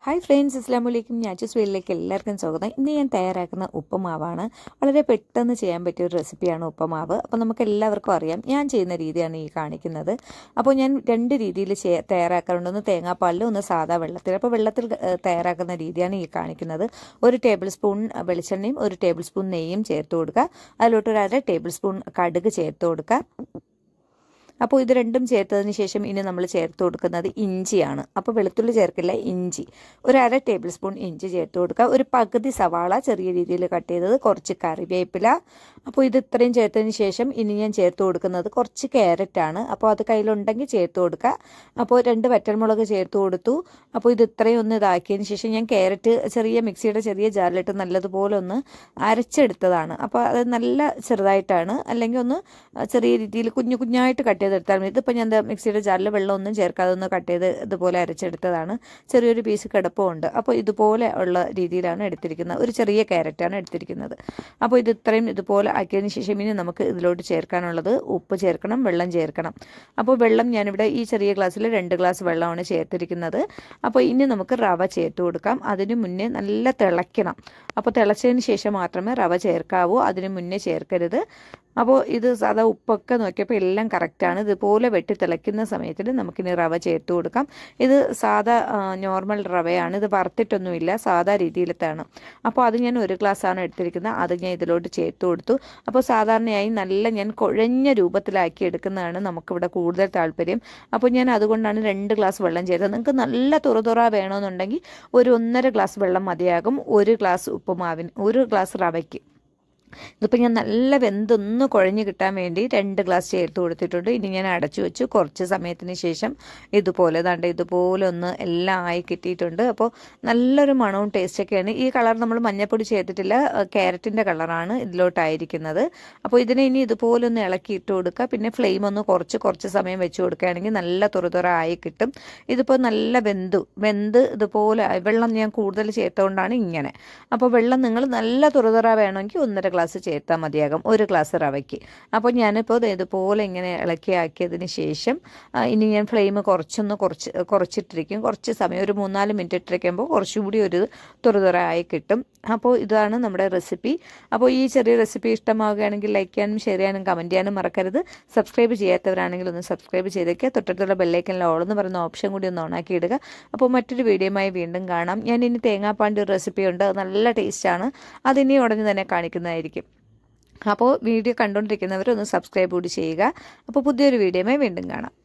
Hi friends അസ്ലാം വലൈക്കും ഞാച്ചൂസ് വീട്ടിലേക്ക് എല്ലാവർക്കും സ്വാഗതം ഇന്ന് ഞാൻ തയ്യാറാക്കുന്ന ഉപ്പുമാവാണ് വളരെ പെട്ടെന്ന് ചെയ്യാൻ പറ്റിയ ഒരു റെസിപ്പിയാണ് ഉപ്പുമാവ് അപ്പോൾ നമുക്ക് എല്ലാവർക്കും അറിയാം ഞാൻ ചെയ്യുന്ന രീതിയാണ് ഈ കാണിക്കുന്നത് അപ്പോൾ ഞാൻ രണ്ട് രീതിയിൽ ചെ- തയ്യാറാക്കാറുണ്ട് ഒന്ന് തേങ്ങാപ്പാലിൽ ഒന്ന് സാധാ വെള്ളത്തിൽ അപ്പോൾ വെള്ളത്തിൽ ഏഹ്, തയ്യാറാക്കുന്ന രീതിയാണ് ഈ കാണിക്കുന്നത് ഒരു ടേബിൾ സ്പൂൺ വെളിച്ചെണ്ണയും ഒരു ടേബിൾ സ്പൂൺ നെയ്യും ചേർത്ത് കൊടുക്കുക അതിലോട്ട് ഒരു അര ടേബിൾ സ്പൂൺ കടുക് ചേർത്ത് കൊടുക്കുക അപ്പോൾ ഇത് രണ്ടും ചേർത്തതിന് ശേഷം ഇനി നമ്മൾ ചേർത്ത് കൊടുക്കുന്നത് ഇഞ്ചിയാണ് അപ്പോൾ വെളുത്തുള്ളി ചേർക്കില്ല ഇഞ്ചി ഒരു അര ടേബിൾ സ്പൂൺ ഇഞ്ചി ചേർത്ത് കൊടുക്കുക ഒരു പകുതി സവാള ചെറിയ രീതിയിൽ കട്ട് ചെയ്തത് കുറച്ച് കറിവേപ്പില അപ്പോൾ ഇത് ഇത്രയും ചേർത്തതിന് ശേഷം ഇനി ഞാൻ ചേർത്ത് കൊടുക്കുന്നത് കുറച്ച് ക്യാരറ്റാണ് അപ്പോൾ അത് കയ്യിലുണ്ടെങ്കിൽ ചേർത്ത് കൊടുക്കുക അപ്പോൾ രണ്ട് വറ്റൽമുളക് ചേർത്ത് കൊടുത്തു അപ്പോൾ ഇത് ഇത്രയും ഒന്ന് ഇതാക്കിയതിന് ശേഷം ഞാൻ ക്യാരറ്റ് ചെറിയ മിക്സിയുടെ ചെറിയ ജാറിലിട്ട് നല്ലതുപോലെ ഒന്ന് അരച്ചെടുത്തതാണ് അപ്പോൾ അത് നല്ല ചെറുതായിട്ടാണ് അല്ലെങ്കിൽ ഒന്ന് ചെറിയ രീതിയിൽ കുഞ്ഞു കുഞ്ഞായിട്ട് കട്ട് ചെയ്തെടുത്താൽ മതി ഇതിപ്പോൾ ഞാൻ ദാ മിക്സിയുടെ ജാറിൽ വെള്ളം ഒന്നും ചേർക്കാതെ ഒന്ന് കട്ട് ചെയ്ത് ഇതുപോലെ അരച്ചെടുത്തതാണ് ചെറിയൊരു പീസ് കിടപ്പുണ്ട് അപ്പോൾ ഇതുപോലെ ഉള്ള രീതിയിലാണ് എടുത്തിരിക്കുന്നത് ഒരു ചെറിയ ക്യാരറ്റാണ് എടുത്തിരിക്കുന്നത് അപ്പോൾ ഇത് ഇത്രയും ഇതുപോലെ ആക്കിയതിന് ശേഷം ഇനി നമുക്ക് ഇതിലോട്ട് ചേർക്കാനുള്ളത് ഉപ്പ് ചേർക്കണം വെള്ളം ചേർക്കണം അപ്പോൾ വെള്ളം ഞാനിവിടെ ഈ ചെറിയ ഗ്ലാസ്സിൽ രണ്ട് ഗ്ലാസ് വെള്ളമാണ് ചേർത്തിരിക്കുന്നത് അപ്പോൾ ഇനി നമുക്ക് റവ ചേർത്ത് കൊടുക്കാം അതിന് മുന്നേ നല്ല തിളയ്ക്കണം അപ്പോൾ തിളച്ചതിന് ശേഷം മാത്രമേ റവ ചേർക്കാവൂ അതിന് മുന്നേ ചേർക്കരുത് അപ്പോൾ ഇത് സാധാ ഉപ്പൊക്കെ നോക്കിയപ്പോൾ എല്ലാം കറക്റ്റാണ് ഇതുപോലെ വെട്ടി തിളയ്ക്കുന്ന സമയത്തിൽ നമുക്കിനി റവ ചേർത്ത് കൊടുക്കാം ഇത് സാധാ ആ, നോർമൽ റവയാണ് ഇത് വറുത്തിട്ടൊന്നുമില്ല സാധാ രീതിയിലത്താണ് അപ്പോൾ അത് ഞാൻ ഒരു ഗ്ലാസ്സാണ് എടുത്തിരിക്കുന്നത് അത് ഞാൻ ഇതിലോട്ട് ചേർത്ത് കൊടുത്തു അപ്പോൾ സാധാരണയായി നല്ല ഞാൻ കുഴഞ്ഞ രൂപത്തിലാക്കി എടുക്കുന്നതാണ് നമുക്കിവിടെ കൂടുതൽ താല്പര്യം അപ്പോൾ ഞാൻ അതുകൊണ്ടാണ് രണ്ട് ഗ്ലാസ് വെള്ളം ചേർത്തത് നിങ്ങൾക്ക് നല്ല തുറതുറ വേണമെന്നുണ്ടെങ്കിൽ ഒരു ഒന്നര ഗ്ലാസ് വെള്ളം മതിയാകും ഒരു ഗ്ലാസ് ഉപ്പുമാവിന് ഒരു ഗ്ലാസ് റവയ്ക്ക് ഇതിപ്പോൾ ഞാൻ നല്ല വെന്തൊന്ന് കുഴഞ്ഞ് കിട്ടാൻ വേണ്ടി രണ്ട് ഗ്ലാസ് ചേർത്ത് കൊടുത്തിട്ടുണ്ട് ഇനി ഞാൻ അടച്ചു വെച്ചു കുറച്ച് സമയത്തിന് ശേഷം ഇതുപോലെ ദാണ്ട് ഇതുപോലെ ഒന്ന് എല്ലാം ആയി കിട്ടിയിട്ടുണ്ട് അപ്പോൾ നല്ലൊരു മണവും ടേസ്റ്റൊക്കെയാണ് ഈ കളർ നമ്മൾ മഞ്ഞപ്പൊടി ചേർത്തിട്ടില്ല ക്യാരറ്റിൻ്റെ കളറാണ് ഇതിലോട്ടായിരിക്കുന്നത് അപ്പോൾ ഇതിനെ ഇനി ഇതുപോലെ ഒന്ന് ഇളക്കി ഇട്ട് കൊടുക്കുക പിന്നെ ഫ്ലെയിം ഒന്ന് കുറച്ച് കുറച്ച് സമയം വെച്ച് കൊടുക്കുകയാണെങ്കിൽ നല്ല തുറതുറ ആയി കിട്ടും ഇതിപ്പോൾ നല്ല വെന്തു വെന്ത് ഇതുപോലെ ആയി. വെള്ളം ഞാൻ കൂടുതൽ ചേർത്തുകൊണ്ടാണ് ഇങ്ങനെ അപ്പോൾ വെള്ളം നിങ്ങൾ നല്ല തുറതുറ വേണമെങ്കിൽ ഒന്നര ഗ്ലാസ് ചേർത്താൽ മതിയാകും ഒരു ഗ്ലാസ് റവയ്ക്ക് അപ്പോൾ ഞാനിപ്പോൾ ദേ ഇതുപോലെ ഇങ്ങനെ ഇളക്കി ആക്കിയതിന് ശേഷം ആ, ഇനി ഞാൻ ഫ്ലെയിം കുറച്ചൊന്ന് കുറച്ച് കുറച്ചിട്ടിരിക്കും കുറച്ച് സമയം ഒരു മൂന്നാല് മിനിറ്റ് ഇട്ടിരിക്കുമ്പോൾ കുറച്ചുകൂടി ഒരു തുറതുറ ആയി കിട്ടും അപ്പോൾ ഇതാണ് നമ്മുടെ റെസിപ്പി അപ്പോൾ ഈ ചെറിയ റെസിപ്പി ഇഷ്ടമാവുകയാണെങ്കിൽ ലൈക്ക് ചെയ്യാനും ഷെയർ ചെയ്യാനും കമൻറ്റ് ചെയ്യാനും മറക്കരുത് സബ്സ്ക്രൈബ് ചെയ്യാത്തവരാണെങ്കിൽ ഒന്ന് സബ്സ്ക്രൈബ് ചെയ്തേക്കുക തൊട്ടടുത്തുള്ള ബെല്ലൈക്കനിൽ ഓൾ എന്ന് പറയുന്ന ഓപ്ഷൻ കൂടി ഒന്ന് ഓണാക്കി ഇടുക അപ്പോൾ മറ്റൊരു വീഡിയോയുമായി വീണ്ടും കാണാം ഞാൻ ഇനി തേങ്ങാപ്പാൻ്റെ ഒരു റെസിപ്പി ഉണ്ട് അത് നല്ല ടേസ്റ്റാണ് അതിനി ഉടനെ തന്നെ കാണിക്കുന്നതായിരിക്കും അപ്പോൾ വീഡിയോ കണ്ടുകൊണ്ടിരിക്കുന്നവർ ഒന്ന് സബ്സ്ക്രൈബ് കൂടി ചെയ്യുക അപ്പോൾ പുതിയൊരു വീഡിയോയുമായി വീണ്ടും കാണാം